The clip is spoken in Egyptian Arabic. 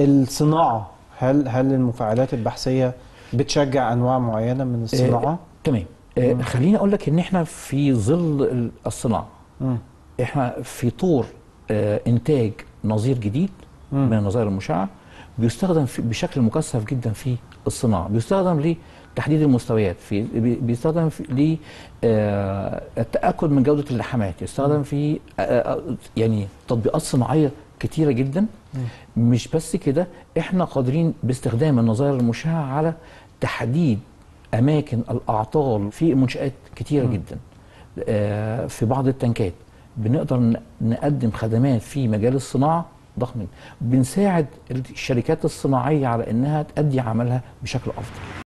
الصناعه هل هل المفاعلات البحثيه بتشجع انواع معينه من الصناعه؟ آه تمام آه خليني اقول لك ان احنا في ظل ال- الصناعه مم. احنا في طور آه انتاج نظير جديد مم. من النظائر المشعه بيستخدم في بشكل مكثف جدا في الصناعه بيستخدم لتحديد المستويات في بي- بيستخدم في للتاكد من جوده اللحامات يستخدم في آه، آه، يعني تطبيقات صناعيه كتيره جدا مش بس كده احنا قادرين باستخدام النظائر المشعه على تحديد اماكن الاعطال في منشات كتيره جدا آه، في بعض التنكات بنقدر ن- نقدم خدمات في مجال الصناعه ضخمه بنساعد الشركات الصناعيه على انها تؤدي عملها بشكل افضل